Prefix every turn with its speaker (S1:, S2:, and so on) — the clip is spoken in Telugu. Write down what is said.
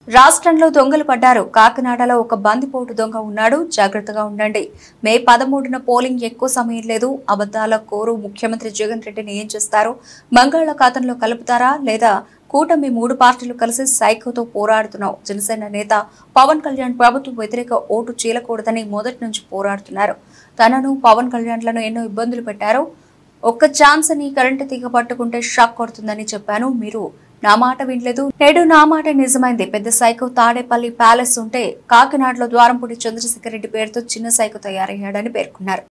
S1: రాష్ట్రంలో దొంగలు పడ్డారు కాకినాడలో ఒక బందిపోటు దొంగ ఉన్నాడు జాగ్రత్తగా ఉండండి మే పదమూడున పోలింగ్ ఎక్కువ సమయం లేదు అబద్దాల కోరు ముఖ్యమంత్రి జగన్ రెడ్డిని ఏం చేస్తారు బంగాళాఖాతంలో కలుపుతారా లేదా కూటమి మూడు పార్టీలు కలిసి సైకోతో పోరాడుతున్నావు జనసేన నేత పవన్ కళ్యాణ్ ప్రభుత్వ వ్యతిరేక ఓటు చీలకూడదని మొదటి నుంచి పోరాడుతున్నారు తనను పవన్ కళ్యాణ్లను ఎన్నో ఇబ్బందులు పెట్టారు ఒక్క ఛాన్స్ అని కరెంటు తీగ పట్టుకుంటే షాక్ కొడుతుందని చెప్పాను మీరు నా మాట వినలేదు నేడు నా మాట నిజమైంది పెద్ద సైకో తాడేపల్లి ప్యాలెస్ ఉంటే కాకినాడలో ద్వారంపూడి చంద్రశేఖర్ రెడ్డి పేరుతో చిన్న సైకో తయారయ్యాడని పేర్కొన్నారు